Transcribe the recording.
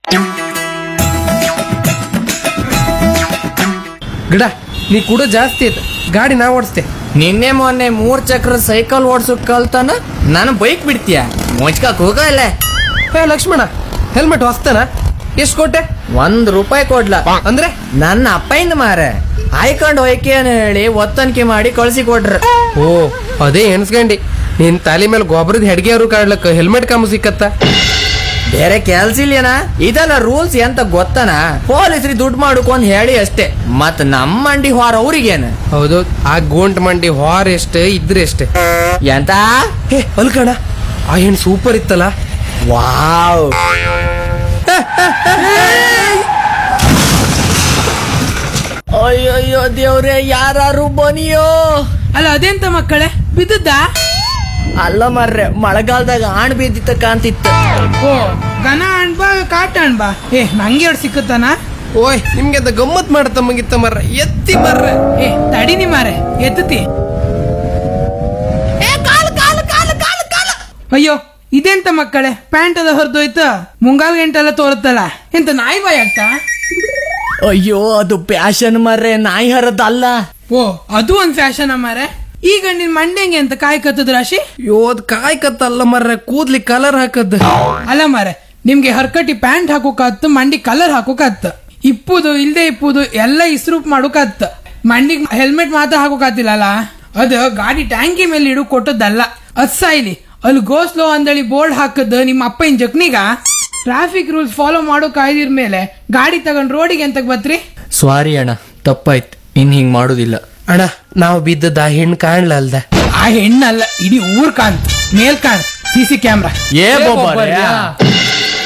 ಗಿಡ ನೀ ಕೂಡ ಜಾಸ್ತಿ ಆಯ್ತು ಗಾಡಿ ನಾ ಓಡಿಸ್ತೆ ನಿನ್ನೆ ಮೊನ್ನೆ ಮೂರ್ ಚಕ್ರ ಸೈಕಲ್ ಓಡ್ಸೋಕ್ ಕಲ್ತಾನ ನಾನು ಬೈಕ್ ಬಿಡ್ತೀಯ ಮುಚ್ಕಕ್ ಹೋಗಲ್ಲ ಹೇ ಲಕ್ಷ್ಮಣ ಹೆಲ್ಮೆಟ್ ಹೊಸ್ತನ ಎಷ್ಟು ಕೊಟ್ಟೆ ಒಂದ್ ರೂಪಾಯಿ ಕೊಡ್ಲ ಅಂದ್ರೆ ನನ್ನ ಅಪ್ಪಯಿಂದ ಮಾರೆ ಆಯ್ಕೊಂಡ್ ಹೋಯ್ಕೆ ಅಂತ ಹೇಳಿ ಒತ್ತನಿಕೆ ಮಾಡಿ ಕಳ್ಸಿ ಕೊಟ್ರ ಓ ಅದೇ ಎನ್ಸ್ಕಂಡಿ ನಿನ್ ತಾಲಿ ಮೇಲೆ ಗೊಬ್ಬರದ ಹೆಡ್ಗೆ ಅವರು ಕಾಡ್ಲಕ್ಕ ಹೆಲ್ಮೆಟ್ ಕಾಮು ಸಿಕ್ಕತ್ತ ಬೇರೆ ಕೆಲ್ಸ ಇಲ್ಲೇನ ಇದೆಲ್ಲ ರೂಲ್ಸ್ ಎಂತ ಗೊತ್ತನ ಪೊಲೀಸ್ರಿ ದುಡ್ಡು ಮಾಡುಕೊಂದ್ ಹೇಳಿ ಅಷ್ಟೇ ಮತ್ ನಮ್ಮ ಮಂಡಿ ಹೊರ ಅವ್ರಿಗೇನ ಹೌದು ಆ ಗೋಂಟ್ ಮಂಡಿ ಹಾರ್ ಎಷ್ಟೇ ಇದ್ರೆ ಎಷ್ಟೇ ಎಂತ ಹೇ ಅಲ್ಕಣ ಆ ಹೆಣ್ ಸೂಪರ್ ಇತ್ತಲ್ಲ ವಾವ್ ಅಯ್ಯಯ್ಯೋ ದೇವ್ರೆ ಯಾರು ಬನಿಯೋ ಅಲ್ಲ ಅದೆಂತ ಮಕ್ಕಳೇ ಬಿದ್ದದ್ದ ಅಲ್ಲ ಮರ್ರೆ ಮಳೆಗಾಲದಾಗ ಆಣ್ ಬಿದ್ದಿತ್ತ ಕಾಂತಿತ್ತು ಓ ಘನ ಅಣ್ಬಾ ಕಾಟ ಅಣ್ಬಾ ಏ ನಂಗೆ ಎರಡು ಸಿಕ್ಕುತ್ತಾನ ಓಯ್ ನಿಮ್ಗೆ ಅದ ಗಮ್ಮತ್ ಮಾಡತ್ತ ಮಂಗಿತ್ತ ಮರ್ರ ಎತ್ತಿ ಮರ್ರ ಏ ತಡಿನಿ ಮಾರೆ ಎತ್ತತಿ ಅಯ್ಯೋ ಇದೆಂತ ಮಕ್ಕಳೇ ಪ್ಯಾಂಟ್ ಅದ ಹೊರದೋಯ್ತ ಮುಂಗಾಲ್ ಗಂಟೆಲ್ಲ ತೋರುತ್ತಲ್ಲ ಎಂತ ನಾಯಿ ಬಾಯ್ ಆಗ್ತಾ ಅಯ್ಯೋ ಅದು ಪ್ಯಾಶನ್ ಮರ್ರೆ ನಾಯಿ ಹರದಲ್ಲ ಓ ಅದು ಒಂದ್ ಫ್ಯಾಷನ್ ಮಾರೆ ಈಗ ನಿನ್ ಮಂಡೆಂಗೆ ಅಂತ ಕಾಯ್ ಕತ್ತದ ರಾಶಿ ಯೋದ್ ಕಾಯ್ಕತ್ತಲ್ಲ ಮರ್ರ ಕೂದ್ಲಿ ಕಲರ್ ಹಾಕದ್ ಅಲ್ಲ ಮಾರೆ ನಿಮ್ಗೆ ಹರ್ಕಟಿ ಪ್ಯಾಂಟ್ ಹಾಕೋಕತ್ತು ಮಂಡಿ ಕಲರ್ ಹಾಕೋಕತ್ತ ಇಪ್ಪುದು ಇಲ್ದೆ ಇಪ್ಪುದು ಎಲ್ಲ ಇಸ್ರೂಪ್ ಮಾಡೋಕತ್ತ ಮಂಡಿಗ್ ಹೆಲ್ಮೆಟ್ ಮಾತ್ರ ಹಾಕೋಕತ್ತಿಲ್ಲಲ್ಲ ಅದು ಗಾಡಿ ಟ್ಯಾಂಕಿ ಮೇಲೆ ಇಡು ಕೊಟ್ಟದ್ದಲ್ಲ ಅದ್ ಸಾಯ್ಲಿ ಅಲ್ಲಿ ಗೋಸ್ಲೋ ಅಂದಳಿ ಬೋರ್ಡ್ ಹಾಕದ್ ನಿಮ್ಮ ಅಪ್ಪನ ಜಕ್ನಿಗ ಟ್ರಾಫಿಕ್ ರೂಲ್ಸ್ ಫಾಲೋ ಮಾಡೋ ಕಾಯ್ದಿರ್ ಮೇಲೆ ಗಾಡಿ ತಗೊಂಡ್ ರೋಡಿಗೆ ಎಂತ ಬತ್ರಿ ಸಾರಿ ಅಣ್ಣ ತಪ್ಪಾಯ್ತು ಇನ್ ಹಿಂಗ್ ಮಾಡುದಿಲ್ಲ ಅಣ್ಣ ನಾವು ಬಿದ್ದದ ಆ ಹೆಣ್ ಕಾಣ್ಲಲ್ದ ಆ ಹೆಣ್ಣಲ್ಲ ಇಡೀ ಊರ್ ಕಾಣ್ತು ಮೇಲ್ ಕಾಣ್ ಸಿ ಸಿ ಕ್ಯಾಮ್ರಾ ಏ ಬೊಬ್ಬರ್ಯಾ?